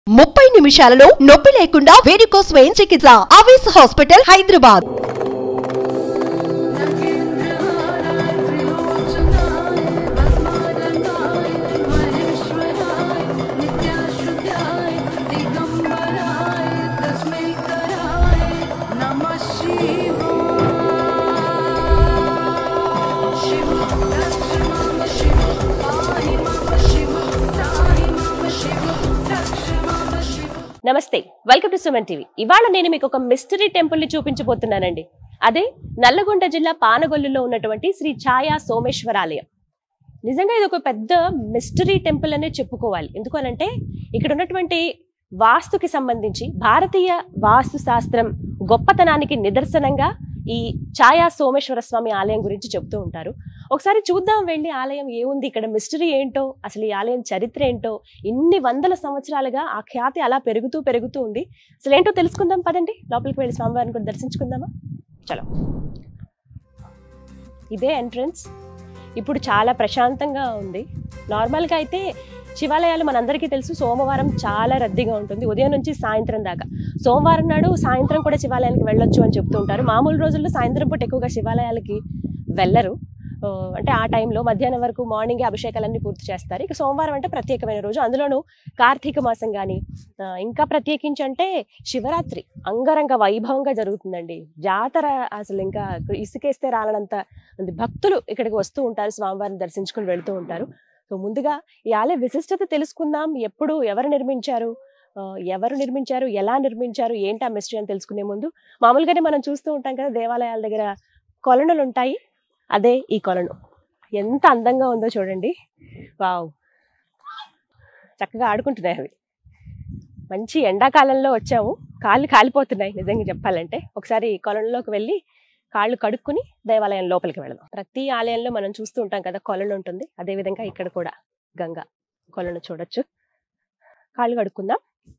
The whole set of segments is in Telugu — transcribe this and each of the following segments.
ముప్పై నిమిషాలలో నొప్పి లేకుండా వేడికో స్వయం చికిత్స ఆవేశ హాస్పిటల్ హైదరాబాద్ నమస్తే వెల్కమ్ టు సుమన్ టీవీ ఇవాళ నేను మీకు ఒక మిస్టరీ టెంపుల్ ని చూపించబోతున్నానండి అదే నల్లగొండ జిల్లా పానగొల్లులో ఉన్నటువంటి శ్రీ ఛాయా సోమేశ్వరాలయం నిజంగా ఇది ఒక పెద్ద మిస్టరీ టెంపుల్ అనే చెప్పుకోవాలి ఎందుకనంటే ఇక్కడ ఉన్నటువంటి వాస్తుకి సంబంధించి భారతీయ వాస్తు శాస్త్రం గొప్పతనానికి నిదర్శనంగా ఈ ఛాయా సోమేశ్వర స్వామి ఆలయం గురించి చెప్తూ ఉంటారు ఒకసారి చూద్దాం వెళ్ళి ఆలయం ఏముంది ఇక్కడ మిస్టరీ ఏంటో అసలు ఈ ఆలయం చరిత్ర ఏంటో ఇన్ని వందల సంవత్సరాలుగా ఆ ఖ్యాతి అలా పెరుగుతూ పెరుగుతూ ఉంది అసలు ఏంటో తెలుసుకుందాం పదండి లోపలికి వెళ్ళి స్వామివారిని కూడా దర్శించుకుందామా చలో ఇదే ఎంట్రన్స్ ఇప్పుడు చాలా ప్రశాంతంగా ఉంది నార్మల్గా అయితే శివాలయాలు మనందరికీ తెలుసు సోమవారం చాలా రద్దీగా ఉంటుంది ఉదయం నుంచి సాయంత్రం దాకా సోమవారం నాడు సాయంత్రం కూడా శివాలయానికి వెళ్ళొచ్చు అని చెప్తూ ఉంటారు మామూలు రోజుల్లో సాయంత్రం పూట ఎక్కువగా శివాలయాలకి వెళ్ళరు ఆ, అంటే ఆ టైంలో మధ్యాహ్నం వరకు మార్నింగ్ అభిషేకాలన్నీ పూర్తి చేస్తారు ఇక సోమవారం అంటే ప్రత్యేకమైన రోజు అందులోనూ కార్తీక మాసం కానీ ఇంకా ప్రత్యేకించి అంటే శివరాత్రి అంగరంగ వైభవంగా జరుగుతుందండి జాతర అసలు ఇంకా ఇసుకేస్తే రాలనంత మంది భక్తులు ఇక్కడికి వస్తూ ఉంటారు స్వామివారిని దర్శించుకుని వెళ్తూ ఉంటారు సో ముందుగా ఈ ఆలయ విశిష్టత తెలుసుకుందాం ఎప్పుడు ఎవరు నిర్మించారు ఆ, ఎవరు నిర్మించారు ఎలా నిర్మించారు ఏంటి ఆ మిస్టరీ అని తెలుసుకునే ముందు మామూలుగానే మనం చూస్తూ ఉంటాం కదా దేవాలయాల దగ్గర కొలనులు ఉంటాయి అదే ఈ కొలను ఎంత అందంగా ఉందో చూడండి వావ్ చక్కగా ఆడుకుంటున్నాయి అవి మంచి ఎండాకాలంలో వచ్చాము కాళ్ళు కాలిపోతున్నాయి నిజంగా చెప్పాలంటే ఒకసారి కొలంలోకి వెళ్ళి కాళ్ళు కడుక్కుని దేవాలయం లోపలికి వెళదాం ప్రతి ఆలయంలో మనం చూస్తూ ఉంటాం కదా కొలను ఉంటుంది అదే విధంగా ఇక్కడ కూడా గంగ కొలను చూడొచ్చు కాళ్ళు కడుక్కుందాం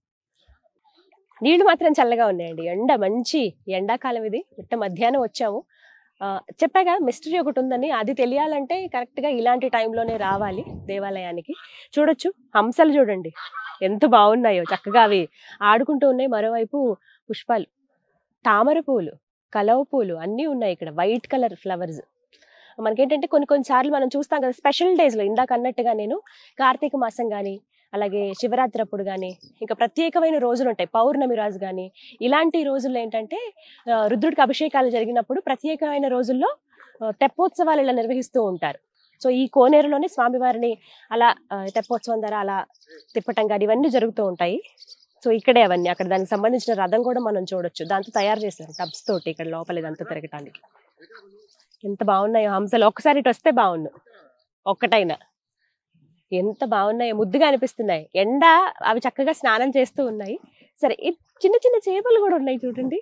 నీళ్లు మాత్రం చల్లగా ఉన్నాయండి ఎండ మంచి ఎండాకాలం ఇది ఇట్ట మధ్యాహ్నం వచ్చాము ఆ, చెప్పాగా మిస్టరీ ఒకటి ఉందని అది తెలియాలంటే కరెక్ట్ గా ఇలాంటి టైంలోనే రావాలి దేవాలయానికి చూడొచ్చు హంసలు చూడండి ఎంత బాగున్నాయో చక్కగా అవి ఆడుకుంటూ ఉన్నాయి మరోవైపు పుష్పాలు తామర పూలు కలవ పూలు అన్నీ ఉన్నాయి ఇక్కడ వైట్ కలర్ ఫ్లవర్స్ మనకేంటంటే కొన్ని కొన్ని సార్లు మనం చూస్తాం కదా స్పెషల్ డేస్లో ఇందాక అన్నట్టుగా నేను కార్తీక మాసం కానీ అలాగే శివరాత్రి అప్పుడు కానీ ఇంకా ప్రత్యేకమైన రోజులు ఉంటాయి పౌర్ణమి రోజు కానీ ఇలాంటి రోజుల్లో ఏంటంటే ఆ, రుద్రుడికి అభిషేకాలు జరిగినప్పుడు ప్రత్యేకమైన రోజుల్లో ఆ, తెప్పోత్సవాలు ఇలా నిర్వహిస్తూ ఉంటారు సో ఈ కోనేరులోనే స్వామివారిని అలా ఆ, తెప్పోత్సవం ద్వారా అలా తిప్పటం కానీ ఇవన్నీ జరుగుతూ ఉంటాయి సో ఇక్కడే అవన్నీ అక్కడ దానికి సంబంధించిన రథం కూడా మనం చూడొచ్చు దాంతో తయారు చేశారు టబ్స్ తోటి ఇక్కడ లోపల ఇదంతా తిరగటానికి ఎంత బాగున్నాయో హంసలు ఒక్కసారి ఇటు వస్తే బాగుండు ఒక్కటైనా ఎంత బాగున్నాయో ముద్దుగా అనిపిస్తున్నాయి ఎండ అవి చక్కగా స్నానం చేస్తూ ఉన్నాయి సరే ఈ చిన్న చిన్న చేపలు కూడా ఉన్నాయి చూడండి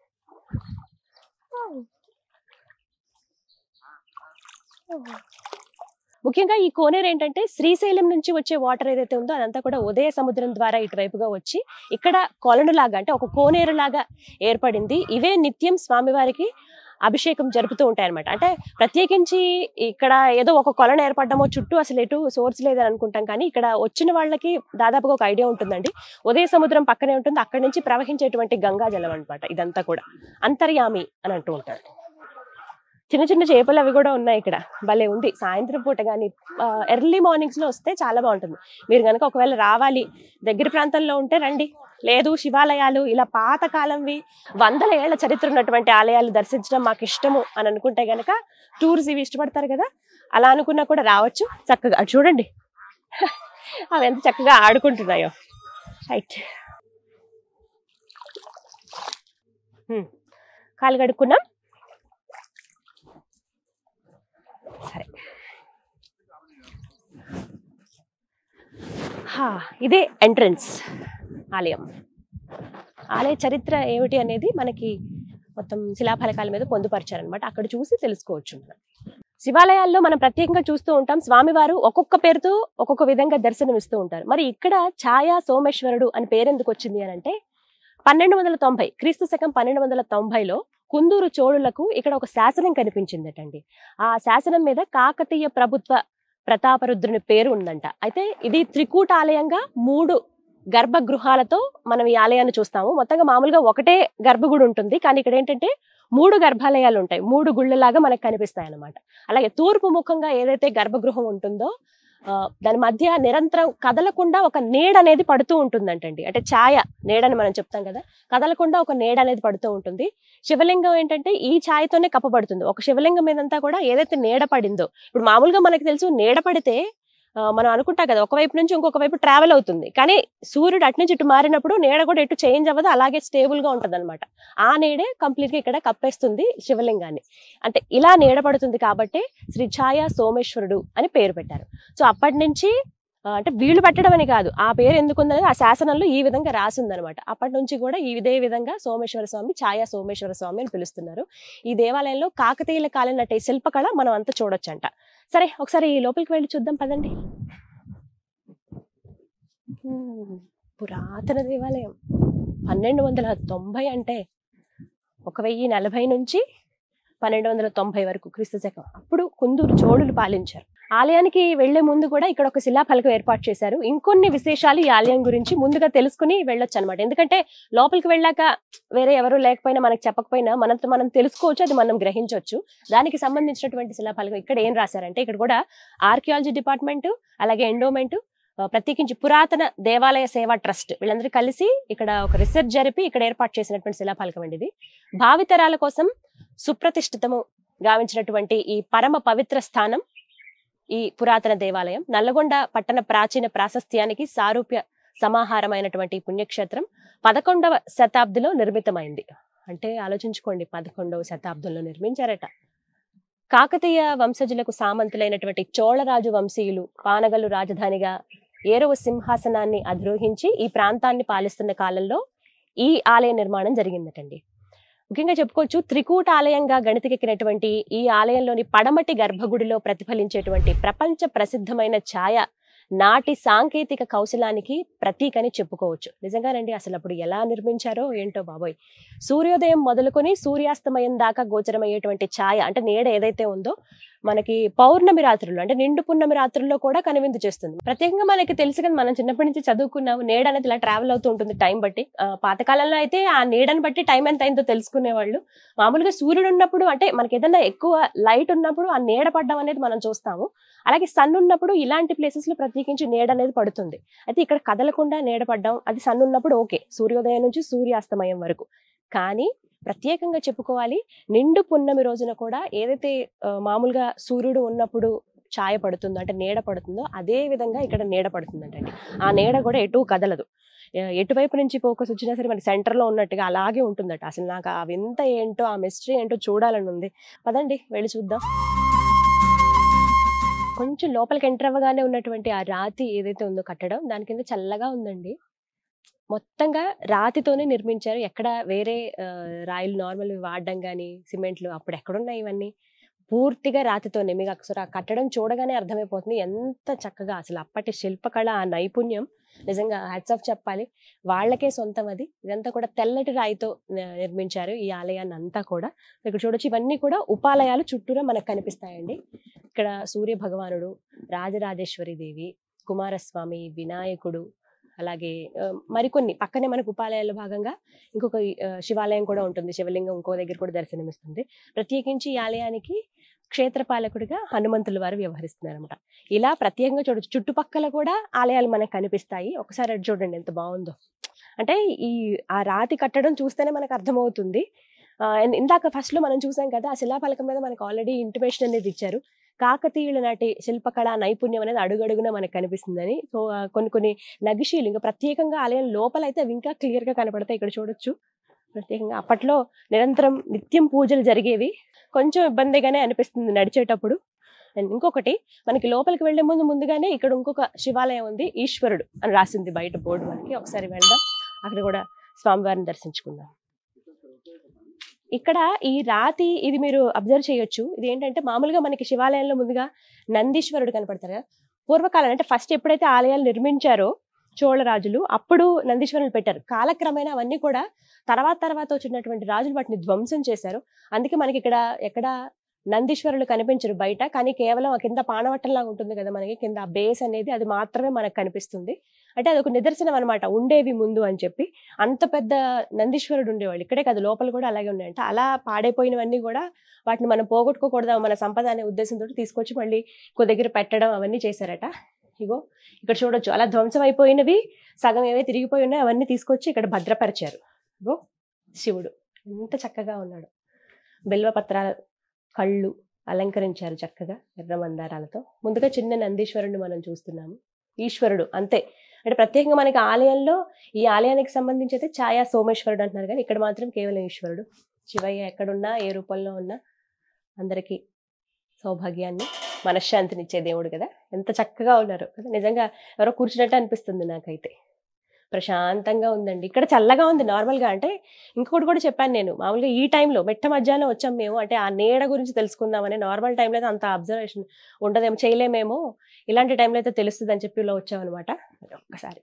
ముఖ్యంగా ఈ కోనేరు ఏంటంటే శ్రీశైలం నుంచి వచ్చే వాటర్ ఏదైతే ఉందో అదంతా కూడా ఉదయ సముద్రం ద్వారా ఇటువైపుగా వచ్చి ఇక్కడ కొలను లాగా అంటే ఒక కోనేరు లాగా ఏర్పడింది ఇవే నిత్యం స్వామివారికి అభిషేకం జరుపుతూ ఉంటాయి అనమాట అంటే ప్రత్యేకించి ఇక్కడ ఏదో ఒక కొలను ఏర్పడమో చుట్టూ అసలు ఎటు సోర్స్ లేదని అనుకుంటాం కానీ ఇక్కడ వచ్చిన వాళ్ళకి దాదాపుగా ఒక ఐడియా ఉంటుందండి ఉదయ సముద్రం పక్కనే ఉంటుంది అక్కడి నుంచి ప్రవహించేటువంటి గంగా జలం అనమాట ఇదంతా కూడా అంతర్యామి అని అంటూ ఉంటారు చిన్న చిన్న చేపలు అవి కూడా ఉన్నాయి ఇక్కడ భలే ఉంది సాయంత్రం పూట కానీ ఎర్లీ మార్నింగ్స్ లో వస్తే చాలా బాగుంటుంది మీరు కనుక ఒకవేళ రావాలి దగ్గర ప్రాంతంలో ఉంటే రండి లేదు శివాలయాలు ఇలా పాత కాలంవి వందల ఏళ్ల చరిత్ర ఉన్నటువంటి ఆలయాలు దర్శించడం మాకు ఇష్టము అని అనుకుంటే గనక టూర్స్ ఇవి ఇష్టపడతారు కదా అలా అనుకున్నా కూడా రావచ్చు చక్కగా అటు చూడండి అవి ఎంత చక్కగా ఆడుకుంటున్నాయో రైట్ కాలు కడుక్కున్నాం సరే హా, ఇదే ఎంట్రన్స్ ఆలయం ఆలయ చరిత్ర ఏమిటి అనేది మనకి మొత్తం శిలాఫలకాల మీద పొందుపరిచారనమాట అక్కడ చూసి తెలుసుకోవచ్చు మనం శివాలయాల్లో మనం ప్రత్యేకంగా చూస్తూ ఉంటాం స్వామివారు ఒక్కొక్క పేరుతో ఒక్కొక్క విధంగా దర్శనమిస్తూ ఉంటారు మరి ఇక్కడ ఛాయా సోమేశ్వరుడు అని పేరు ఎందుకు వచ్చింది అని అంటే పన్నెండు వందల తొంభై క్రీస్తు శకం పన్నెండు వందల తొంభైలో కుందూరు చోళులకు ఇక్కడ ఒక శాసనం కనిపించిందటండి ఆ శాసనం మీద కాకతీయ ప్రభుత్వ ప్రతాపరుద్రుని పేరు ఉందంట అయితే ఇది త్రికూటాలయంగా మూడు గర్భగృహాలతో మనం ఈ ఆలయాన్ని చూస్తాము మొత్తంగా మామూలుగా ఒకటే గర్భగుడి ఉంటుంది కానీ ఇక్కడ ఏంటంటే మూడు గర్భాలయాలు ఉంటాయి మూడు గుళ్ళలాగా మనకు కనిపిస్తాయి అన్నమాట అలాగే తూర్పు ముఖంగా ఏదైతే గర్భగృహం ఉంటుందో ఆ, దాని మధ్య నిరంతరం కదలకుండా ఒక నీడ అనేది పడుతూ ఉంటుందంటండి అంటే ఛాయ నీడని మనం చెప్తాం కదా కదలకుండా ఒక నీడ అనేది పడుతూ ఉంటుంది శివలింగం ఏంటంటే ఈ ఛాయతోనే కప్పబడుతుంది ఒక శివలింగం మీదంతా కూడా ఏదైతే నీడ పడిందో ఇప్పుడు మామూలుగా మనకు తెలుసు నీడ పడితే ఆ, మనం అనుకుంటాం కదా ఒకవైపు నుంచి ఇంకొక వైపు ట్రావెల్ అవుతుంది కానీ సూర్యుడు అటు నుంచి ఇటు మారినప్పుడు నీడ కూడా ఎటు చేంజ్ అవ్వదు అలాగే స్టేబుల్ గా ఉంటది అనమాట ఆ నీడే కంప్లీట్ గా ఇక్కడ కప్పేస్తుంది శివలింగాన్ని అంటే ఇలా నీడ పడుతుంది కాబట్టి శ్రీ ఛాయ సోమేశ్వరుడు అని పేరు పెట్టారు సో అప్పటి నుంచి ఆ, అంటే వీళ్ళు పెట్టడం అని కాదు ఆ పేరు ఎందుకుందని ఆ శాసనంలో ఈ విధంగా రాసిందనమాట అప్పటి నుంచి కూడా ఈ ఇదే విధంగా సోమేశ్వర స్వామి ఛాయా సోమేశ్వర స్వామి అని పిలుస్తున్నారు ఈ దేవాలయంలో కాకతీయుల కాలం నటే శిల్పకళ మనం అంతా చూడొచ్చంట సరే ఒకసారి ఈ లోపలికి వెళ్ళి చూద్దాం పదండి హ్మ్, పురాతన దేవాలయం పన్నెండు వందల తొంభై అంటే ఒక వెయ్యి నలభై నుంచి పన్నెండు వందల తొంభై వరకు క్రీస్తు శకం అప్పుడు కుందూరు చోళులు పాలించారు ఆలయానికి వెళ్లే ముందు కూడా ఇక్కడ ఒక శిలాఫలకం ఏర్పాటు చేశారు ఇంకొన్ని విశేషాలు ఈ ఆలయం గురించి ముందుగా తెలుసుకుని వెళ్ళొచ్చు అనమాట ఎందుకంటే లోపలికి వెళ్ళాక వేరే ఎవరు లేకపోయినా మనకు చెప్పకపోయినా మనంతో మనం తెలుసుకోవచ్చు అది మనం గ్రహించవచ్చు దానికి సంబంధించినటువంటి శిలాఫలకం ఇక్కడ ఏం రాశారంటే ఇక్కడ కూడా ఆర్కియాలజీ డిపార్ట్మెంట్ అలాగే ఎండోమెంట్ ప్రత్యేకించి పురాతన దేవాలయ సేవా ట్రస్ట్ వీళ్ళందరూ కలిసి ఇక్కడ ఒక రీసెర్చ్ జరిపి ఇక్కడ ఏర్పాటు చేసినటువంటి శిలాఫలకం అండి ఇది భావితరాల కోసం సుప్రతిష్ఠితము గావించినటువంటి ఈ పరమ పవిత్ర స్థానం ఈ పురాతన దేవాలయం నల్లగొండ పట్టణ ప్రాచీన ప్రాశస్త్యానికి సారూప్య సమాహారమైనటువంటి ఈ పుణ్యక్షేత్రం పదకొండవ శతాబ్దిలో నిర్మితమైంది అంటే ఆలోచించుకోండి పదకొండవ శతాబ్దంలో నిర్మించారట కాకతీయ వంశజులకు సామంతులైనటువంటి చోళరాజు వంశీయులు పానగల్లు రాజధానిగా ఏరవ సింహాసనాన్ని అధిరోహించి ఈ ప్రాంతాన్ని పాలిస్తున్న కాలంలో ఈ ఆలయ నిర్మాణం జరిగిందటండి ముఖ్యంగా చెప్పుకోవచ్చు త్రికూట ఆలయంగా గణితకెక్కినటువంటి ఈ ఆలయంలోని పడమటి గర్భగుడిలో ప్రతిఫలించేటువంటి ప్రపంచ ప్రసిద్ధమైన ఛాయ నాటి సాంకేతిక కౌశలానికి ప్రతీకని చెప్పుకోవచ్చు నిజంగానండి అసలు అప్పుడు ఎలా నిర్మించారో ఏంటో బాబోయ్ సూర్యోదయం మొదలుకొని సూర్యాస్తమయం దాకా గోచరమయ్యేటువంటి ఛాయ అంటే నీడ ఏదైతే ఉందో మనకి పౌర్ణమి రాత్రుల్లో అంటే నిండు పున్నమి రాత్రుల్లో కూడా కనువిందు చేస్తుంది ప్రత్యేకంగా మనకి తెలుసు కదా మనం చిన్నప్పటి నుంచి చదువుకున్నాము నీడ అనేది ఇలా ట్రావెల్ అవుతూ ఉంటుంది టైం బట్టి ఆ, పాతకాలంలో అయితే ఆ నీడని బట్టి టైం ఎంత అయిందో తెలుసుకునేవాళ్ళు మామూలుగా సూర్యుడు ఉన్నప్పుడు అంటే మనకి ఏదైనా ఎక్కువ లైట్ ఉన్నప్పుడు ఆ నీడ పడడం అనేది మనం చూస్తాము అలాగే సన్ ఉన్నప్పుడు ఇలాంటి ప్లేసెస్ లో ప్రత్యేకించి నీడ అనేది పడుతుంది అయితే ఇక్కడ కదలకుండా నీడ పడడం అది సన్ ఉన్నప్పుడు ఓకే సూర్యోదయం నుంచి సూర్యాస్తమయం వరకు కానీ ప్రత్యేకంగా చెప్పుకోవాలి నిండు పున్నమి రోజున కూడా ఏదైతే ఆ, మామూలుగా సూర్యుడు ఉన్నప్పుడు ఛాయ పడుతుందో అంటే నీడ పడుతుందో అదే విధంగా ఇక్కడ నీడ పడుతుందంటండి ఆ నీడ కూడా ఎటు కదలదు ఆ, ఎటువైపు నుంచి ఫోకస్ వచ్చినా సరే మన సెంటర్ లో ఉన్నట్టుగా అలాగే ఉంటుందట అసలు నాకు ఆ వింత ఏంటో ఆ మిస్టరీ ఏంటో చూడాలని ఉంది పదండి వెళ్ళి చూద్దాం కొంచెం లోపలికి ఎంటర్ అవ్వగానే ఉన్నటువంటి ఆ రాతి ఏదైతే ఉందో కట్టడం దాని కింద చల్లగా ఉందండి మొత్తంగా రాతితోనే నిర్మించారు ఎక్కడ వేరే ఆ, రాయిలు నార్మల్ వాడడం కానీ సిమెంట్లు అప్పుడు ఎక్కడున్నాయి ఇవన్నీ పూర్తిగా రాతితోనే మీకు అసలు ఆ కట్టడం చూడగానే అర్థమైపోతుంది ఎంత చక్కగా అసలు అప్పటి శిల్పకళ ఆ నైపుణ్యం నిజంగా హ్యాట్స్ ఆఫ్ చెప్పాలి వాళ్ళకే సొంతం అది ఇదంతా కూడా తెల్లటి రాయితో న- నిర్మించారు ఈ ఆలయాన్ని అంతా కూడా ఇక్కడ చూడొచ్చు ఇవన్నీ కూడా ఉపాలయాలు చుట్టూరా మనకు కనిపిస్తాయండి ఇక్కడ సూర్య భగవానుడు రాజరాజేశ్వరి దేవి కుమారస్వామి వినాయకుడు అలాగే ఆ, మరికొన్ని పక్కనే మనకు ఉపాలయాల భాగంగా ఇంకొక ఆ, శివాలయం కూడా ఉంటుంది శివలింగం ఇంకో దగ్గర కూడా దర్శనమిస్తుంది ప్రత్యేకించి ఈ ఆలయానికి క్షేత్రపాలకుడిగా హనుమంతుల వారు వ్యవహరిస్తున్నారు అనమాట ఇలా ప్రత్యేకంగా చూడొచ్చు చుట్టుపక్కల కూడా ఆలయాలు మనకు కనిపిస్తాయి ఒకసారి అటు చూడండి ఎంత బాగుందో అంటే ఈ ఆ రాతి కట్టడం చూస్తేనే మనకు అర్థమవుతుంది ఆ, ఇన్- ఇందాక ఫస్ట్ లో మనం చూసాం కదా ఆ శిలాఫలకం మీద మనకు ఆల్రెడీ ఇంటిమేషన్ అనేది ఇచ్చారు కాకతీయుల నాటి శిల్పకళ నైపుణ్యం అనేది అడుగడుగున మనకు కనిపిస్తుందని సో ఆ, కొన్ని కొన్ని నగిషీలు ఇంకా ప్రత్యేకంగా ఆలయం లోపల అయితే అవి ఇంకా క్లియర్ గా కనపడతాయి ఇక్కడ చూడొచ్చు ప్రత్యేకంగా అప్పట్లో నిరంతరం నిత్యం పూజలు జరిగేవి కొంచెం ఇబ్బందిగానే అనిపిస్తుంది నడిచేటప్పుడు అండ్ ఇంకొకటి మనకి లోపలికి వెళ్లే ముందు ముందుగానే ఇక్కడ ఇంకొక శివాలయం ఉంది ఈశ్వరుడు అని రాసింది బయట బోర్డు మనకి ఒకసారి వెళ్దాం అక్కడ కూడా స్వామివారిని దర్శించుకుందాం ఇక్కడ ఈ రాతి ఇది మీరు అబ్జర్వ్ చేయొచ్చు ఇది ఏంటంటే మామూలుగా మనకి శివాలయంలో ముందుగా నందీశ్వరుడు కనపడతారు కదా పూర్వకాలం అంటే ఫస్ట్ ఎప్పుడైతే ఆలయాలు నిర్మించారో చోళరాజులు అప్పుడు నందీశ్వరులు పెట్టారు కాలక్రమేణా అవన్నీ కూడా తర్వాత తర్వాత వచ్చినటువంటి రాజులు వాటిని ధ్వంసం చేశారు అందుకే మనకి ఇక్కడ ఎక్కడ నందీశ్వరులు కనిపించరు బయట కానీ కేవలం ఆ కింద పానవట్టంలాగా ఉంటుంది కదా మనకి కింద ఆ బేస్ అనేది అది మాత్రమే మనకు కనిపిస్తుంది అంటే అది ఒక నిదర్శనం అనమాట ఉండేవి ముందు అని చెప్పి అంత పెద్ద నందీశ్వరుడు ఉండేవాళ్ళు ఇక్కడే కదా లోపల కూడా అలాగే ఉన్నాయంట అలా పాడైపోయినవన్నీ కూడా వాటిని మనం పోగొట్టుకోకూడదు మన సంపద అనే ఉద్దేశంతో తీసుకొచ్చి మళ్ళీ ఇంకో దగ్గర పెట్టడం అవన్నీ చేశారట ఇగో ఇక్కడ చూడొచ్చు అలా ధ్వంసం అయిపోయినవి సగం ఏవే తిరిగిపోయి ఉన్నాయో అవన్నీ తీసుకొచ్చి ఇక్కడ భద్రపరిచారు ఇగో శివుడు ఎంత చక్కగా ఉన్నాడు బిల్వపత్రాల కళ్ళు అలంకరించారు చక్కగా ఎర్ర మందారాలతో ముందుగా చిన్న నందీశ్వరుడిని మనం చూస్తున్నాము ఈశ్వరుడు అంతే అంటే ప్రత్యేకంగా మనకి ఆలయంలో ఈ ఆలయానికి సంబంధించి అయితే ఛాయా సోమేశ్వరుడు అంటున్నారు కానీ ఇక్కడ మాత్రం కేవలం ఈశ్వరుడు శివయ్య ఎక్కడున్నా ఏ రూపంలో ఉన్నా అందరికీ సౌభాగ్యాన్ని మనశ్శాంతినిచ్చే దేవుడు కదా ఎంత చక్కగా ఉన్నారు కదా నిజంగా ఎవరో కూర్చున్నట్టు అనిపిస్తుంది నాకైతే ప్రశాంతంగా ఉందండి ఇక్కడ చల్లగా ఉంది నార్మల్గా అంటే ఇంకొకటి కూడా చెప్పాను నేను మామూలుగా ఈ టైంలో మెట్ట మధ్యాహ్నం వచ్చాం మేము అంటే ఆ నీడ గురించి తెలుసుకుందామని నార్మల్ టైంలో అయితే అంత అబ్జర్వేషన్ ఉండదేమో చేయలేమేమో ఇలాంటి టైంలో అయితే తెలుస్తుంది అని చెప్పి ఇలా వచ్చామన్నమాట ఒక్కసారి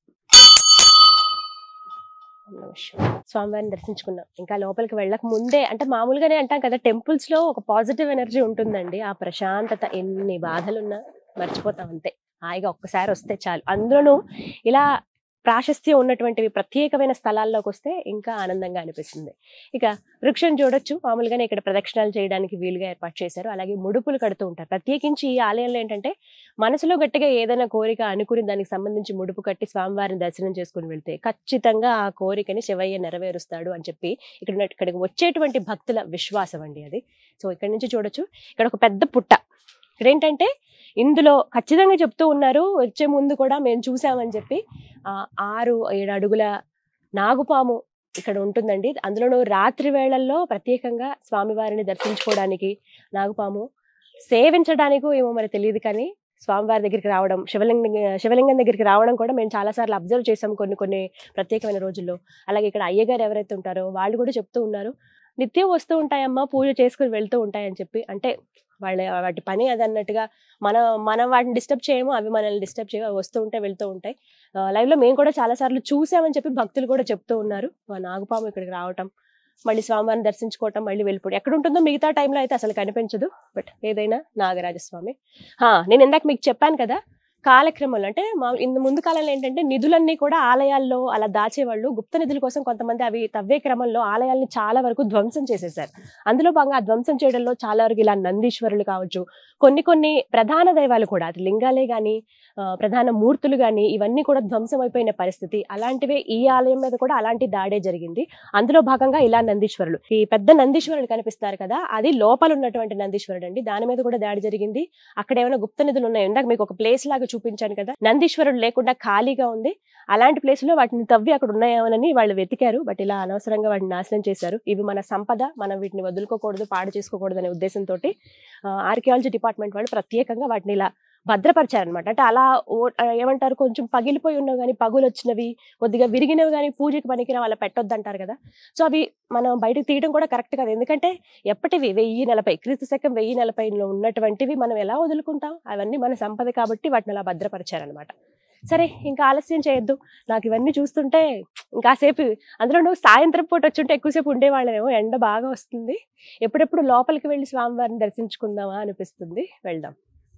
ఒక్క నిమిషం. స్వామివారిని దర్శించుకున్నాం ఇంకా లోపలికి వెళ్ళక ముందే అంటే మామూలుగానే అంటాం కదా టెంపుల్స్ లో ఒక పాజిటివ్ ఎనర్జీ ఉంటుందండి ఆ ప్రశాంతత ఎన్ని బాధలున్నా మర్చిపోతాం అంతే హాయిగా ఒక్కసారి వస్తే చాలు అందులోనూ ఇలా ప్రాశస్త్యం ఉన్నటువంటివి ప్రత్యేకమైన స్థలాల్లోకి వస్తే ఇంకా ఆనందంగా అనిపిస్తుంది ఇక వృక్షం చూడొచ్చు మామూలుగానే ఇక్కడ ప్రదక్షిణాలు చేయడానికి వీలుగా ఏర్పాటు చేశారు అలాగే ముడుపులు కడుతూ ఉంటారు ప్రత్యేకించి ఈ ఆలయంలో ఏంటంటే మనసులో గట్టిగా ఏదైనా కోరిక అనుకుని దానికి సంబంధించి ముడుపు కట్టి స్వామివారిని దర్శనం చేసుకుని వెళ్తే ఖచ్చితంగా ఆ కోరికని శివయ్య నెరవేరుస్తాడు అని చెప్పి ఇక్కడ ఉన్న- ఇక్కడికి వచ్చేటువంటి భక్తుల విశ్వాసం అండి అది సో ఇక్కడ నుంచి చూడొచ్చు ఇక్కడ ఒక పెద్ద పుట్ట ఇక్కడ ఏంటంటే ఇందులో ఖచ్చితంగా చెప్తూ ఉన్నారు వచ్చే ముందు కూడా మేము చూసామని చెప్పి ఆ ఆరు ఏడు అడుగుల నాగుపాము ఇక్కడ ఉంటుందండి అందులోనూ రాత్రి వేళల్లో ప్రత్యేకంగా స్వామివారిని దర్శించుకోవడానికి నాగుపాము సేవించడానికి ఏమో మరి తెలియదు కానీ స్వామివారి దగ్గరికి రావడం శివలింగం శివలింగం దగ్గరికి రావడం కూడా మేము చాలాసార్లు అబ్జర్వ్ చేసాం కొన్ని కొన్ని ప్రత్యేకమైన రోజుల్లో అలాగే ఇక్కడ అయ్యగారు ఎవరైతే ఉంటారో వాళ్ళు కూడా చెప్తూ ఉన్నారు నిత్యం వస్తూ ఉంటాయమ్మా పూజ చేసుకుని వెళ్తూ ఉంటాయని చెప్పి అంటే వాళ్ళ వాటి పని అది అన్నట్టుగా మనం మనం వాటిని డిస్టర్బ్ చేయము అవి మనల్ని డిస్టర్బ్ చేయవు అవి వస్తూ ఉంటాయి వెళ్తూ ఉంటాయి లైవ్ లో మేము కూడా చాలా సార్లు చూసామని చెప్పి భక్తులు కూడా చెప్తూ ఉన్నారు ఆ నాగపాము ఇక్కడికి రావటం మళ్ళీ స్వామివారిని దర్శించుకోవటం మళ్ళీ వెళ్ళిపోవడం ఎక్కడ ఉంటుందో మిగతా టైంలో అయితే అసలు కనిపించదు బట్ ఏదైనా నాగరాజస్వామి హా, నేను ఇందాక మీకు చెప్పాను కదా కాలక్రమంలో అంటే మా ఇంత ముందు కాలంలో ఏంటంటే నిధులన్నీ కూడా ఆలయాల్లో అలా దాచేవాళ్ళు గుప్త నిధుల కోసం కొంతమంది అవి తవ్వే క్రమంలో ఆలయాల్ని చాలా వరకు ధ్వంసం చేసేసారు అందులో భాగంగా ఆ ధ్వంసం చేయడంలో చాలా వరకు ఇలా నందీశ్వరులు కావచ్చు కొన్ని కొన్ని ప్రధాన దైవాలు కూడా అది లింగాలే గాని ఆ, ప్రధాన మూర్తులు గాని ఇవన్నీ కూడా ధ్వంసం అయిపోయిన పరిస్థితి అలాంటివే ఈ ఆలయం మీద కూడా అలాంటి దాడే జరిగింది అందులో భాగంగా ఇలా నందీశ్వరులు ఈ పెద్ద నందీశ్వరుడు కనిపిస్తారు కదా అది లోపల ఉన్నటువంటి నందీశ్వరుడు అండి దాని మీద కూడా దాడి జరిగింది అక్కడ ఏమైనా గుప్త నిధులు ఉన్నాయి ఇందాక మీకు ఒక ప్లేస్ లాగా చూపించాను కదా నందీశ్వరుడు లేకుండా ఖాళీగా ఉంది అలాంటి ప్లేస్ లో వాటిని తవ్వి అక్కడ ఉన్నాయేమోనని వాళ్ళు వెతికారు బట్ ఇలా అనవసరంగా వాటిని నాశనం చేశారు ఇవి మన సంపద మనం వీటిని వదులుకోకూడదు పాడు చేసుకోకూడదు అనే ఉద్దేశంతో ఆర్కియాలజీ డిపార్ట్మెంట్ వాళ్ళు ప్రత్యేకంగా వాటిని ఇలా భద్రపరిచారనమాట అంటే అలా ఓ- ఆ, ఏమంటారు కొంచెం పగిలిపోయి ఉన్నవి కానీ పగులు వచ్చినవి కొద్దిగా విరిగినవి కానీ పూజకి పనికిరా వాళ్ళ పెట్టొద్దు అంటారు కదా సో అవి మనం బయటకు తీయడం కూడా కరెక్ట్ కాదు ఎందుకంటే ఎప్పటివి వెయ్యి నలభై క్రీస్తు శకం వెయ్యి నలభైలో ఉన్నటువంటివి మనం ఎలా వదులుకుంటాం అవన్నీ మన సంపద కాబట్టి వాటిని అలా భద్రపరిచారనమాట సరే ఇంకా ఆలస్యం చేయొద్దు నాకు ఇవన్నీ చూస్తుంటే ఇంకాసేపు అందులో నువ్వు సాయంత్రం పూట వచ్చుంటే ఎక్కువసేపు ఉండేవాళ్ళమేమో ఎండ బాగా వస్తుంది ఎప్పుడెప్పుడు లోపలికి వెళ్ళి స్వామివారిని దర్శించుకుందామా అనిపిస్తుంది వెళ్దాం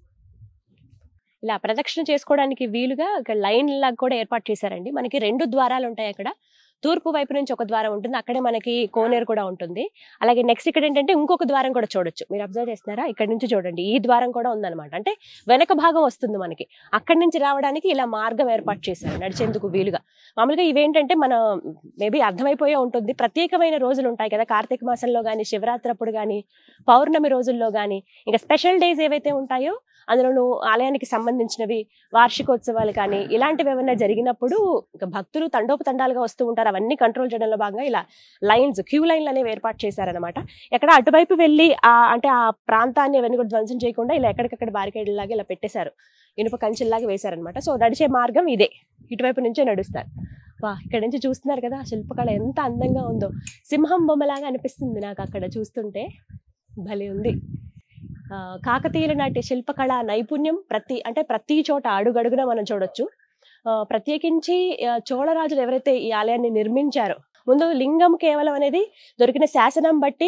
ఇలా ప్రదక్షిణ చేసుకోవడానికి వీలుగా ఇక్కడ లైన్ లాగా కూడా ఏర్పాటు చేశారండి మనకి రెండు ద్వారాలు ఉంటాయి అక్కడ తూర్పు వైపు నుంచి ఒక ద్వారం ఉంటుంది అక్కడే మనకి కోనేరు కూడా ఉంటుంది అలాగే నెక్స్ట్ ఇక్కడ ఏంటంటే ఇంకొక ద్వారం కూడా చూడొచ్చు మీరు అబ్జర్వ్ చేస్తున్నారా ఇక్కడ నుంచి చూడండి ఈ ద్వారం కూడా ఉందన్నమాట అంటే వెనక భాగం వస్తుంది మనకి అక్కడి నుంచి రావడానికి ఇలా మార్గం ఏర్పాటు చేశారు నడిచేందుకు వీలుగా మామూలుగా ఇవేంటంటే మన మేబీ అర్థమైపోయే ఉంటుంది ప్రత్యేకమైన రోజులు ఉంటాయి కదా కార్తీక మాసంలో కానీ శివరాత్రి అప్పుడు కానీ పౌర్ణమి రోజుల్లో కానీ ఇంకా స్పెషల్ డేస్ ఏవైతే ఉంటాయో అందులోనూ ఆలయానికి సంబంధించినవి వార్షికోత్సవాలు కానీ ఇలాంటివి ఏమైనా జరిగినప్పుడు ఇంకా భక్తులు తండోపతండాలుగా వస్తూ ఉంటారు అవన్నీ కంట్రోల్ చేయడంలో భాగంగా ఇలా లైన్స్ క్యూ లైన్లు అనేవి ఏర్పాటు చేశారనమాట ఎక్కడ అటువైపు వెళ్ళి ఆ అంటే ఆ ప్రాంతాన్ని అవన్నీ కూడా ధ్వంసం చేయకుండా ఇలా ఎక్కడికక్కడ బారికేడ్ లాగా ఇలా పెట్టేశారు ఇనుప కంచెల్లాగా వేశారనమాట సో నడిచే మార్గం ఇదే ఇటువైపు నుంచే నడుస్తారు వా ఇక్కడ నుంచి చూస్తున్నారు కదా ఆ శిల్పకళ ఎంత అందంగా ఉందో సింహం బొమ్మలాగా అనిపిస్తుంది నాకు అక్కడ చూస్తుంటే భలే ఉంది ఆ, కాకతీయుల నాటి శిల్పకళ నైపుణ్యం ప్రతి అంటే ప్రతి చోట అడుగడుగున మనం చూడొచ్చు ఆ, ప్రత్యేకించి ఆ, చోళరాజులు ఎవరైతే ఈ ఆలయాన్ని నిర్మించారో ముందు లింగం కేవలం అనేది దొరికిన శాసనం బట్టి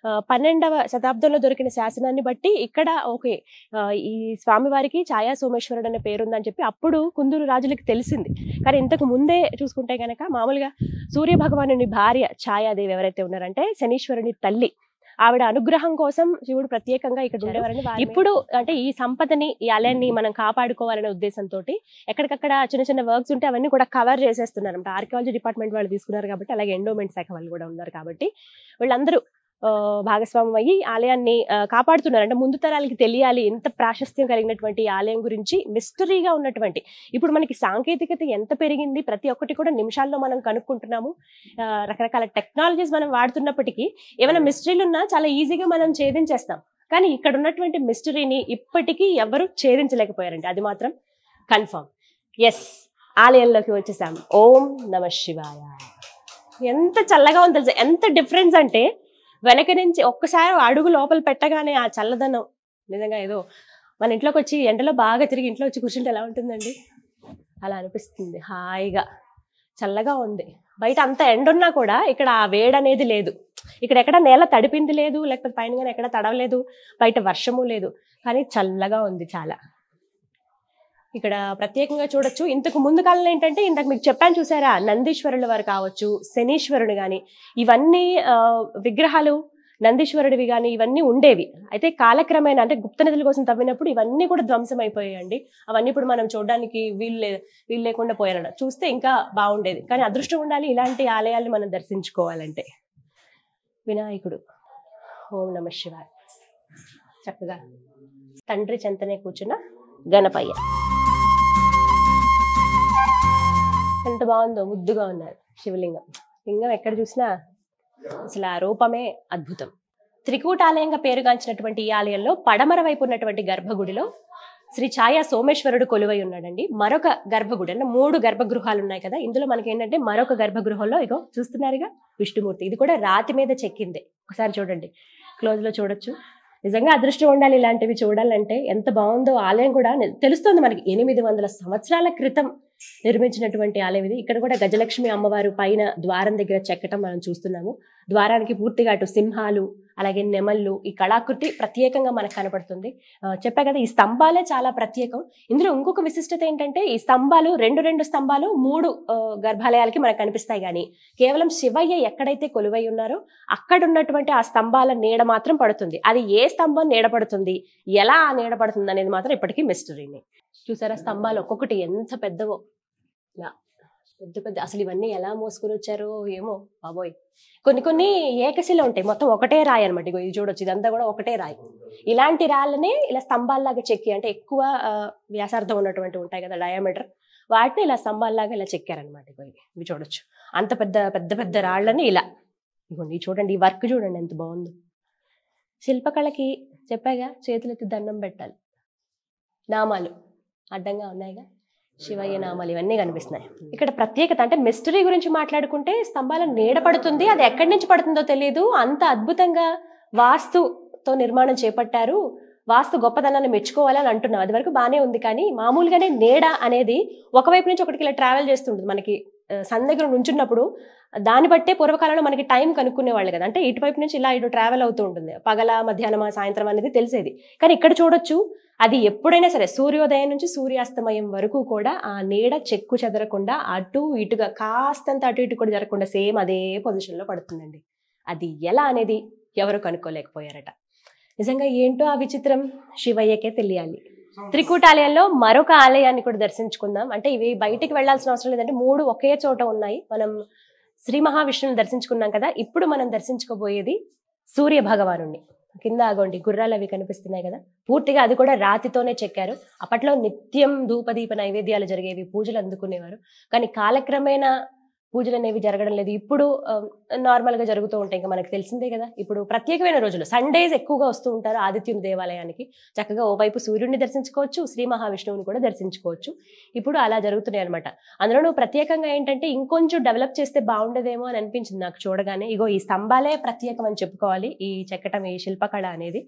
ఆ, పన్నెండవ శతాబ్దంలో దొరికిన శాసనాన్ని బట్టి ఇక్కడ ఓకే ఆ, ఈ స్వామివారికి ఛాయా సోమేశ్వరుడు అనే పేరు ఉందని చెప్పి అప్పుడు కుందూరు రాజులకు తెలిసింది కానీ ఇంతకు ముందే చూసుకుంటే గనక మామూలుగా సూర్య భగవానుని భార్య ఛాయాదేవి ఎవరైతే ఉన్నారంటే శనీశ్వరుని తల్లి ఆవిడ అనుగ్రహం కోసం శివుడు ప్రత్యేకంగా ఇక్కడ ఉండేవారని ఇప్పుడు అంటే ఈ సంపదని ఈ ఆలయాన్ని మనం కాపాడుకోవాలనే ఉద్దేశంతో ఎక్కడికక్కడ చిన్న చిన్న వర్క్స్ ఉంటే అవన్నీ కూడా కవర్ చేసేస్తున్నారు అంటే ఆర్కియాలజీ డిపార్ట్మెంట్ వాళ్ళు తీసుకున్నారు కాబట్టి అలాగే ఎండోమెంట్ శాఖ వాళ్ళు కూడా ఉన్నారు కాబట్టి వీళ్ళందరూ ఆ, భాగస్వామ్యం అయ్యి ఆలయాన్ని ఆ, కాపాడుతున్నారు అంటే ముందు తరాలకి తెలియాలి ఎంత ప్రాశస్త్యం కలిగినటువంటి ఈ ఆలయం గురించి మిస్టరీగా ఉన్నటువంటి ఇప్పుడు మనకి సాంకేతికత ఎంత పెరిగింది ప్రతి ఒక్కటి కూడా నిమిషాల్లో మనం కనుక్కుంటున్నాము ఆ, రకరకాల టెక్నాలజీస్ మనం వాడుతున్నప్పటికీ ఏమైనా మిస్టరీలు ఉన్నా చాలా ఈజీగా మనం ఛేదించేస్తాం కానీ ఇక్కడ ఉన్నటువంటి మిస్టరీని ఇప్పటికీ ఎవరు ఛేదించలేకపోయారండి అది మాత్రం కన్ఫర్మ్ ఎస్ ఆలయంలోకి వచ్చేసాం ఓం నమ శివాయ ఎంత చల్లగా ఉంది తెలుసా ఎంత డిఫరెన్స్ అంటే వెనక నుంచి ఒక్కసారి అడుగు లోపల పెట్టగానే ఆ చల్లదనం నిజంగా ఏదో మన ఇంట్లోకి వచ్చి ఎండలో బాగా తిరిగి ఇంట్లో వచ్చి కూర్చుంటే ఎలా ఉంటుందండి అలా అనిపిస్తుంది హాయిగా చల్లగా ఉంది బయట అంత ఎండ ఉన్నా కూడా ఇక్కడ ఆ వేడి అనేది లేదు ఇక్కడ ఎక్కడ నేల తడిపింది లేదు లేకపోతే పైన కానీ ఎక్కడ తడవలేదు బయట వర్షము లేదు కానీ చల్లగా ఉంది చాలా ఇక్కడ ప్రత్యేకంగా చూడొచ్చు ఇంతకు ముందు కాలంలో ఏంటంటే ఇంతకు మీకు చెప్పాను చూసారా నందీశ్వరుల వారు కావచ్చు శనీశ్వరుడు కానీ ఇవన్నీ ఆ, విగ్రహాలు నందీశ్వరుడివి కానీ ఇవన్నీ ఉండేవి అయితే కాలక్రమేణా అంటే గుప్త నిధుల కోసం తవ్వినప్పుడు ఇవన్నీ కూడా ధ్వంసం అయిపోయాయండి అవన్నీ ఇప్పుడు మనం చూడడానికి వీలు లే- వీలు లేకుండా పోయారన్న చూస్తే ఇంకా బాగుండేది కానీ అదృష్టం ఉండాలి ఇలాంటి ఆలయాల్ని మనం దర్శించుకోవాలంటే వినాయకుడు ఓం నమ శివాయ చక్కగా తండ్రి చెంతనే కూర్చున్న గణపయ్య ఎంత బాగుందో ముద్దుగా ఉన్నారు శివలింగం లింగం ఎక్కడ చూసినా అసలు ఆ రూపమే అద్భుతం త్రికూటాలయంగా పేరుగాంచినటువంటి ఈ ఆలయంలో పడమర వైపు ఉన్నటువంటి గర్భగుడిలో శ్రీ ఛాయా సోమేశ్వరుడు కొలువై ఉన్నాడండి మరొక గర్భగుడి అంటే మూడు గర్భగృహాలు ఉన్నాయి కదా ఇందులో మనకి ఏంటంటే మరొక గర్భగృహంలో ఇగో చూస్తున్నారుగా విష్ణుమూర్తి ఇది కూడా రాతి మీద చెక్కిందే ఒకసారి చూడండి క్లోజ్ లో చూడొచ్చు నిజంగా అదృష్టం ఉండాలి ఇలాంటివి చూడాలంటే ఎంత బాగుందో ఆలయం కూడా ని- తెలుస్తుంది మనకి ఎనిమిది వందల సంవత్సరాల క్రితం నిర్మించినటువంటి ఆలయం ఇది ఇక్కడ కూడా గజలక్ష్మి అమ్మవారు పైన ద్వారం దగ్గర చెక్కటం మనం చూస్తున్నాము ద్వారానికి పూర్తిగా అటు సింహాలు అలాగే నెమళ్ళు ఈ కళాకృతి ప్రత్యేకంగా మనకు కనపడుతుంది ఆ, చెప్పా కదా ఈ స్తంభాలే చాలా ప్రత్యేకం ఇందులో ఇంకొక విశిష్టత ఏంటంటే ఈ స్తంభాలు రెండు రెండు స్తంభాలు మూడు ఆ, గర్భాలయాలకి మనకు కనిపిస్తాయి కానీ కేవలం శివయ్య ఎక్కడైతే కొలువై ఉన్నారో అక్కడ ఉన్నటువంటి ఆ స్తంభాల నీడ మాత్రం పడుతుంది అది ఏ స్తంభం నీడ పడుతుంది ఎలా ఆ నీడ పడుతుంది అనేది మాత్రం ఇప్పటికీ మిస్టరీని చూసారా స్తంభాలు ఒక్కొక్కటి ఎంత పెద్దవో ఇలా పెద్ద పెద్ద అసలు ఇవన్నీ ఎలా మోసుకుని వచ్చారో ఏమో బాబోయ్ కొన్ని కొన్ని ఏకశిల ఉంటాయి మొత్తం ఒకటే రాయి అనమాట ఇగో ఇది చూడొచ్చు ఇదంతా కూడా ఒకటే రాయి ఇలాంటి రాళ్ళనే ఇలా స్తంభాల్లాగా చెక్కి అంటే ఎక్కువ ఆ, వ్యాసార్థం ఉన్నటువంటి ఉంటాయి కదా డయామీటర్ వాటిని ఇలా స్తంభాల్లాగా ఇలా చెక్కారనమాట ఇగో ఇవి ఇవి చూడొచ్చు అంత పెద్ద పెద్ద పెద్ద రాళ్ళని ఇలా ఇగోండి ఇది చూడండి ఈ వర్క్ చూడండి ఎంత బాగుందో శిల్పకళకి చెప్పాగా చేతులెత్తి దండం పెట్టాలి నామాలు అడ్డంగా ఉన్నాయిగా శివయ్య నామాలు ఇవన్నీ కనిపిస్తున్నాయి ఇక్కడ ప్రత్యేకత అంటే మిస్టరీ గురించి మాట్లాడుకుంటే స్తంభాల నీడ పడుతుంది అది ఎక్కడి నుంచి పడుతుందో తెలియదు అంత అద్భుతంగా వాస్తుతో నిర్మాణం చేపట్టారు వాస్తు గొప్పదనాన్ని మెచ్చుకోవాలని అంటున్నాం అది వరకు బాగానే ఉంది కానీ మామూలుగానే నీడ అనేది ఒకవైపు నుంచి ఒకటికి ఇలా ట్రావెల్ చేస్తుంటుంది మనకి ఆ, సన్ దగ్గర నుంచున్నప్పుడు దాన్ని బట్టే పూర్వకాలంలో మనకి టైం కనుక్కునే వాళ్ళు కదా అంటే ఇటువైపు నుంచి ఇలా ఇటు ట్రావెల్ అవుతూ ఉంటుంది పగల మధ్యాహ్నమా సాయంత్రం అనేది తెలిసేది కానీ ఇక్కడ చూడొచ్చు అది ఎప్పుడైనా సరే సూర్యోదయం నుంచి సూర్యాస్తమయం వరకు కూడా ఆ నీడ చెక్కు చెదరకుండా అటు ఇటుగా కాస్తంత అటు ఇటు కూడా జరగకుండా సేమ్ అదే పొజిషన్లో పడుతుందండి అది ఎలా అనేది ఎవరు కనుక్కోలేకపోయారట నిజంగా ఏంటో ఆ విచిత్రం శివయ్యకే తెలియాలి త్రికూటాలయంలో మరొక ఆలయాన్ని కూడా దర్శించుకుందాం అంటే ఇవి బయటికి వెళ్ళాల్సిన అవసరం లేదంటే మూడు ఒకే చోట ఉన్నాయి మనం శ్రీ మహావిష్ణువుని దర్శించుకున్నాం కదా ఇప్పుడు మనం దర్శించుకోబోయేది సూర్య భగవానుణ్ణి కింద ఆగోండి గుర్రాలు అవి కనిపిస్తున్నాయి కదా పూర్తిగా అది కూడా రాతితోనే చెక్కారు అప్పట్లో నిత్యం ధూపదీప నైవేద్యాలు జరిగేవి పూజలు అందుకునేవారు కానీ కాలక్రమేణా పూజలు అనేవి జరగడం లేదు ఇప్పుడు నార్మల్ గా జరుగుతూ ఉంటాయి ఇంకా మనకు తెలిసిందే కదా ఇప్పుడు ప్రత్యేకమైన రోజులు సండేస్ ఎక్కువగా వస్తూ ఉంటారు ఆదిత్యుని దేవాలయానికి చక్కగా ఓవైపు సూర్యుడిని దర్శించుకోవచ్చు శ్రీ మహావిష్ణువుని కూడా దర్శించుకోవచ్చు ఇప్పుడు అలా జరుగుతున్నాయి అనమాట అందులోనూ ప్రత్యేకంగా ఏంటంటే ఇంకొంచెం డెవలప్ చేస్తే బాగుండేదేమో అని అనిపించింది నాకు చూడగానే ఇగో ఈ స్తంభాలే ప్రత్యేకం అని చెప్పుకోవాలి ఈ చెక్కటం ఈ శిల్పకళ అనేది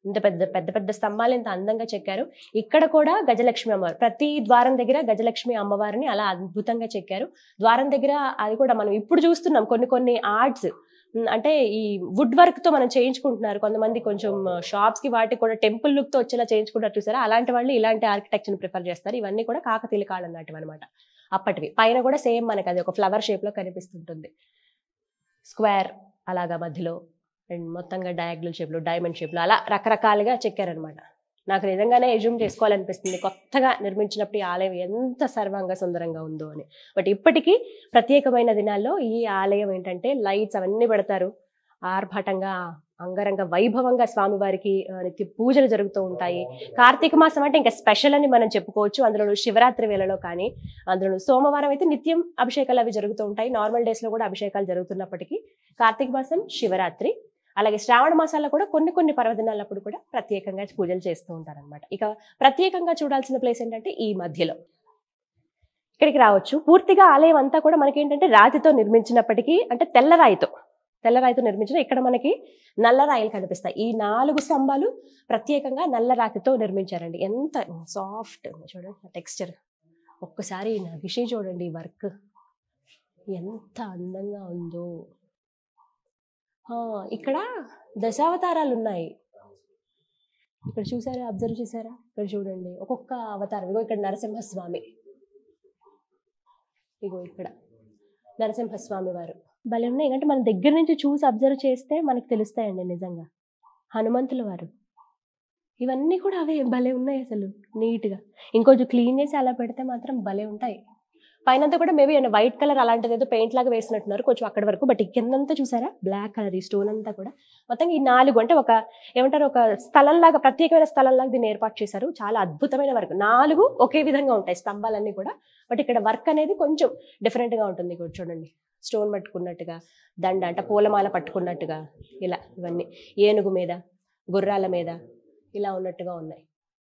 ఇంత పెద్ద పెద్ద పెద్ద స్తంభాలు ఇంత అందంగా చెక్కారు ఇక్కడ కూడా గజలక్ష్మి అమ్మవారు ప్రతి ద్వారం దగ్గర గజలక్ష్మి అమ్మవారిని అలా అద్భుతంగా చెక్కారు ద్వారం దగ్గర అది కూడా మనం ఇప్పుడు చూస్తున్నాం కొన్ని కొన్ని ఆర్ట్స్ అంటే ఈ వుడ్ వర్క్ తో మనం చేయించుకుంటున్నారు కొంతమంది కొంచెం షాప్స్ కి వాటికి కూడా టెంపుల్ లుక్ తో వచ్చేలా చేయించుకుంటారు చూసారా అలాంటి వాళ్ళు ఇలాంటి ఆర్కిటెక్చర్ ప్రిఫర్ చేస్తారు ఇవన్నీ కూడా కాకతీయ కాలం నాటివి అనమాట అప్పటివి పైన కూడా సేమ్ మనకి అది ఒక ఫ్లవర్ షేప్ లో కనిపిస్తుంటుంది స్క్వేర్ అలాగా మధ్యలో అండ్ మొత్తంగా డయాగ్నల్ షేప్లో డైమండ్ షేప్లో అలా రకరకాలుగా చెక్కారనమాట నాకు నిజంగానే ఎజ్యూమ్ చేసుకోవాలనిపిస్తుంది కొత్తగా నిర్మించినప్పుడు ఈ ఆలయం ఎంత సర్వంగా సుందరంగా ఉందో అని బట్ ఇప్పటికీ ప్రత్యేకమైన దినాల్లో ఈ ఆలయం ఏంటంటే లైట్స్ అవన్నీ పెడతారు ఆర్భాటంగా అంగరంగ వైభవంగా స్వామివారికి ఆ, నిత్య పూజలు జరుగుతూ ఉంటాయి కార్తీక మాసం అంటే ఇంకా స్పెషల్ అని మనం చెప్పుకోవచ్చు అందులో శివరాత్రి వేళలో కానీ అందులో సోమవారం అయితే నిత్యం అభిషేకాలు అవి జరుగుతూ ఉంటాయి నార్మల్ డేస్ లో కూడా అభిషేకాలు జరుగుతున్నప్పటికీ కార్తీక మాసం శివరాత్రి అలాగే శ్రావణ మాసాల్లో కూడా కొన్ని కొన్ని పర్వదినాలప్పుడు కూడా ప్రత్యేకంగా పూజలు చేస్తూ ఉంటారన్నమాట ఇక ప్రత్యేకంగా చూడాల్సిన ప్లేస్ ఏంటంటే ఈ మధ్యలో ఇక్కడికి రావచ్చు పూర్తిగా ఆలయం అంతా కూడా మనకి ఏంటంటే రాతితో నిర్మించినప్పటికీ అంటే తెల్లరాయితో తెల్లరాయితో నిర్మించిన ఇక్కడ మనకి నల్లరాయిలు కనిపిస్తాయి ఈ నాలుగు స్తంభాలు ప్రత్యేకంగా నల్ల రాతితో నిర్మించారండి ఎంత సాఫ్ట్ చూడండి టెక్స్చర్ ఒక్కసారి ఈ నగిషి చూడండి వర్క్ ఎంత అందంగా ఉందో ఆ, ఇక్కడ దశావతారాలు ఉన్నాయి ఇక్కడ చూసారా అబ్జర్వ్ చేశారా ఇక్కడ చూడండి ఒక్కొక్క అవతారం ఇగో ఇక్కడ నరసింహస్వామి ఇగో ఇక్కడ నరసింహస్వామి వారు భలే ఉన్నాయి అంటే మన దగ్గర నుంచి చూసి అబ్జర్వ్ చేస్తే మనకు తెలుస్తాయండి నిజంగా హనుమంతుల వారు ఇవన్నీ కూడా అవే భలే ఉన్నాయి అసలు నీట్గా ఇంకొంచెం క్లీన్ చేసి అలా పెడితే మాత్రం భలే ఉంటాయి పైనంతా కూడా మేబీ వైట్ కలర్ అలాంటిది ఏదో పెయింట్ లాగా వేసినట్టున్నారు కొంచెం అక్కడి వరకు బట్ ఈ కిందంతా చూసారా బ్లాక్ కలర్ ఈ స్టోన్ అంతా కూడా మొత్తం ఈ నాలుగు అంటే ఒక ఏమంటారు ఒక స్థలంలాగా ప్రత్యేకమైన స్థలంలాగా దీన్ని ఏర్పాటు చేశారు చాలా అద్భుతమైన వర్క్ నాలుగు ఒకే విధంగా ఉంటాయి స్తంభాలన్నీ కూడా బట్ ఇక్కడ వర్క్ అనేది కొంచెం different గా ఉంటుంది ఇక్కడ చూడండి స్టోన్ పట్టుకున్నట్టుగా దండ అంటే పూలమాల పట్టుకున్నట్టుగా ఇలా ఇవన్నీ ఏనుగు మీద గుర్రాల మీద ఇలా ఉన్నట్టుగా ఉన్నాయి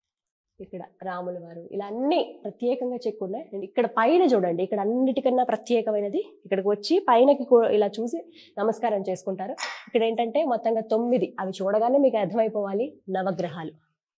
ఇక్కడ రాముల వారు ఇలా అన్ని ప్రత్యేకంగా చెక్కున్నాయి అండ్ ఇక్కడ పైన చూడండి ఇక్కడ అన్నిటికన్నా ప్రత్యేకమైనది ఇక్కడికి వచ్చి పైనకి కూ- ఇలా చూసి నమస్కారం చేసుకుంటారు ఇక్కడ ఏంటంటే మొత్తంగా తొమ్మిది అవి చూడగానే మీకు అర్థమైపోవాలి నవగ్రహాలు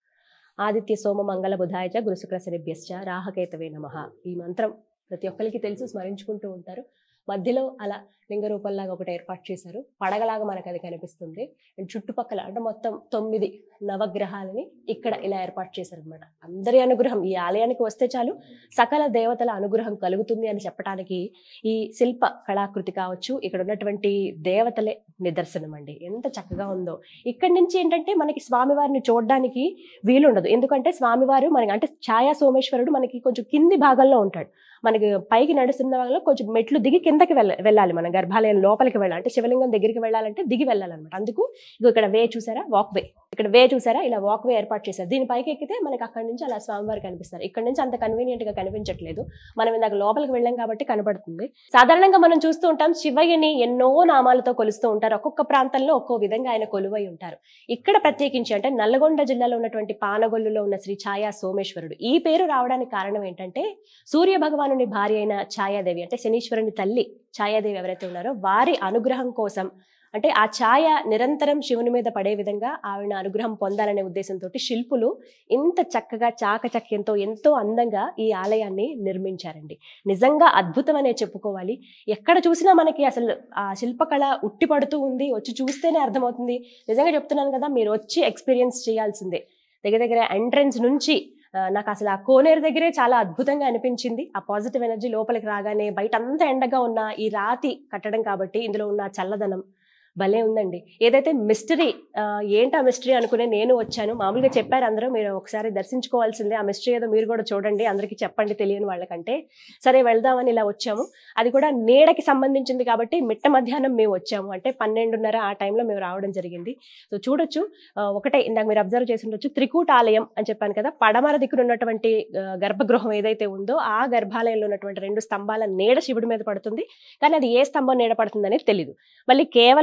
ఆదిత్య సోమ మంగళ బుధాయచ గురుశుక్రశనిభ్యశ్చ రాహకేతవే నమ ఈ మంత్రం ప్రతి ఒక్కరికి తెలుసు స్మరించుకుంటూ ఉంటారు మధ్యలో అలా లింగ రూపంలాగా ఒకటి ఏర్పాటు చేశారు పడగలాగా మనకు అది కనిపిస్తుంది అండ్ చుట్టుపక్కల అంటే మొత్తం తొమ్మిది నవగ్రహాలని ఇక్కడ ఇలా ఏర్పాటు చేశారు అనమాట అందరి అనుగ్రహం ఈ ఆలయానికి వస్తే చాలు సకల దేవతల అనుగ్రహం కలుగుతుంది అని చెప్పడానికి ఈ శిల్ప కళాకృతి కావచ్చు ఇక్కడ ఉన్నటువంటి దేవతలే నిదర్శనం అండి ఎంత చక్కగా ఉందో ఇక్కడి నుంచి ఏంటంటే మనకి స్వామివారిని చూడడానికి వీలుండదు ఎందుకంటే స్వామివారు మనకి అంటే ఛాయా సోమేశ్వరుడు మనకి కొంచెం కింది భాగంలో ఉంటాడు మనకి పైకి నడుస్తున్న వాళ్ళలో కొంచెం మెట్లు దిగి కిందకి వెళ్ళ వెళ్ళాలి మన గర్భాలయం లోపలికి వెళ్ళాలి అంటే శివలింగం దగ్గరికి వెళ్ళాలంటే దిగి వెళ్ళాలన్నమాట అందుకు ఇగో ఇక్కడ వే చూసారా వాక్ వే ఇక్కడ వే చూసారా ఇలా వాక్ వే ఏర్పాటు చేశారు దీని పైకి ఎక్కితే మనకి అక్కడి నుంచి అలా స్వామివారు కనిపిస్తారు ఇక్కడ నుంచి అంత కన్వీనియంట్ గా కనిపించట్లేదు మనం ఇందాక లోపలికి వెళ్ళాం కాబట్టి కనబడుతుంది సాధారణంగా మనం చూస్తూ ఉంటాం శివయ్యని ఎన్నో నామాలతో కొలుస్తూ ఉంటారు ఒక్కొక్క ప్రాంతంలో ఒక్కో విధంగా ఆయన కొలువై ఉంటారు ఇక్కడ ప్రత్యేకించి అంటే నల్లగొండ జిల్లాలో ఉన్నటువంటి పానగొల్లులో ఉన్న శ్రీ ఛాయా సోమేశ్వరుడు ఈ పేరు రావడానికి కారణం ఏంటంటే సూర్య భగవానుని భార్య అయిన ఛాయాదేవి అంటే శనీశ్వరుని తల్లి ఛాయాదేవి ఎవరైతే ఉన్నారో వారి అనుగ్రహం కోసం అంటే ఆ ఛాయ నిరంతరం శివుని మీద పడే విధంగా ఆవిడ అనుగ్రహం పొందాలనే ఉద్దేశంతో శిల్పులు ఇంత చక్కగా చాకచక్యంతో ఎంతో అందంగా ఈ ఆలయాన్ని నిర్మించారండి నిజంగా అద్భుతమనే చెప్పుకోవాలి ఎక్కడ చూసినా మనకి అసలు ఆ శిల్పకళ ఉట్టి పడుతూ ఉంది వచ్చి చూస్తేనే అర్థమవుతుంది నిజంగా చెప్తున్నాను కదా మీరు వచ్చి ఎక్స్పీరియన్స్ చేయాల్సిందే దగ్గర దగ్గర ఎంట్రన్స్ నుంచి ఆ, నాకు అసలు ఆ కోనేరు దగ్గరే చాలా అద్భుతంగా అనిపించింది ఆ పాజిటివ్ ఎనర్జీ లోపలికి రాగానే బయట అంతా ఎండగా ఉన్న ఈ రాతి కట్టడం కాబట్టి ఇందులో ఉన్న చల్లదనం భలే ఉందండి ఏదైతే మిస్టరీ ఏంటి ఆ మిస్టరీ అనుకునే నేను వచ్చాను మామూలుగా చెప్పారు అందరూ మీరు ఒకసారి దర్శించుకోవాల్సిందే ఆ మిస్టరీ ఏదో మీరు కూడా చూడండి అందరికీ చెప్పండి తెలియని వాళ్ళకంటే సరే వెళ్దామని ఇలా వచ్చాము అది కూడా నీడకి సంబంధించింది కాబట్టి మిట్ట మధ్యాహ్నం మేము వచ్చాము అంటే పన్నెండున్నర ఆ టైంలో మేము రావడం జరిగింది సో చూడొచ్చు ఆ, ఒకటే ఇందాక మీరు అబ్జర్వ్ చేసి ఉండొచ్చు త్రికూట ఆలయం అని చెప్పాను కదా పడమర దిక్కున ఉన్నటువంటి ఆ, గర్భగృహం ఏదైతే ఉందో ఆ గర్భాలయంలో ఉన్నటువంటి రెండు స్తంభాల నీడ శివుడి మీద పడుతుంది కానీ అది ఏ స్తంభం నీడ పడుతుంది అనేది తెలియదు మళ్ళీ కేవలం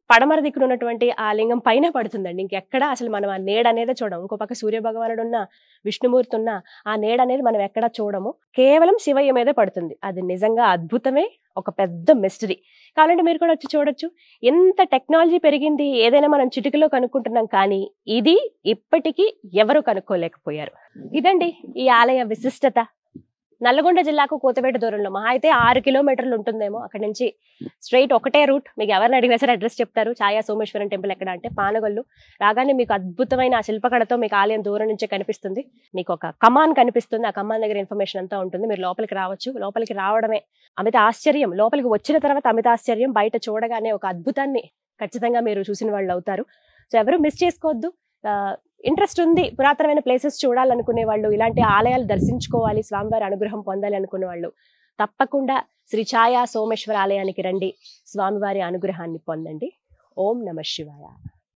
పడమర దిక్కున ఉన్నటువంటి ఆ లింగం పైన పడుతుందండి ఇంకెక్కడ అసలు మనం ఆ నీడ అనేది చూడం ఇంకో పక్క సూర్య భగవానుడు ఉన్న విష్ణుమూర్తి ఉన్న ఆ నీడ అనేది మనం ఎక్కడ చూడము కేవలం శివయ్య మీదే పడుతుంది అది నిజంగా అద్భుతమే ఒక పెద్ద మిస్టరీ కావాలంటే మీరు కూడా వచ్చి చూడొచ్చు ఎంత టెక్నాలజీ పెరిగింది ఏదైనా మనం చిటికలో కనుక్కుంటున్నాం కానీ ఇది ఇప్పటికీ ఎవరు కనుక్కోలేకపోయారు ఇదండి ఈ ఆలయ విశిష్టత నల్లగొండ జిల్లాకు కోతపేట దూరంలో మహా అయితే ఆరు కిలోమీటర్లు ఉంటుందేమో అక్కడి నుంచి స్ట్రైట్ ఒకటే రూట్ మీకు ఎవరిని అడిగినా సరే అడ్రస్ చెప్తారు ఛాయా సోమేశ్వరం టెంపుల్ ఎక్కడ అంటే పానగొల్లు రాగానే మీకు అద్భుతమైన ఆ శిల్పకళతో మీకు ఆలయం దూరం నుంచే కనిపిస్తుంది మీకు ఒక కమాన్ కనిపిస్తుంది ఆ కమాన్ దగ్గర ఇన్ఫర్మేషన్ అంతా ఉంటుంది మీరు లోపలికి రావచ్చు లోపలికి రావడమే అమిత ఆశ్చర్యం లోపలికి వచ్చిన తర్వాత అమిత ఆశ్చర్యం బయట చూడగానే ఒక అద్భుతాన్ని ఖచ్చితంగా మీరు చూసిన వాళ్ళు అవుతారు సో ఎవరు మిస్ చేసుకోవద్దు ఇంట్రెస్ట్ ఉంది పురాతనమైన ప్లేసెస్ చూడాలనుకునే వాళ్ళు ఇలాంటి ఆలయాలు దర్శించుకోవాలి స్వామివారి అనుగ్రహం పొందాలి అనుకునే వాళ్ళు తప్పకుండా శ్రీ ఛాయా సోమేశ్వర ఆలయానికి రండి స్వామివారి అనుగ్రహాన్ని పొందండి ఓం నమ శివాయ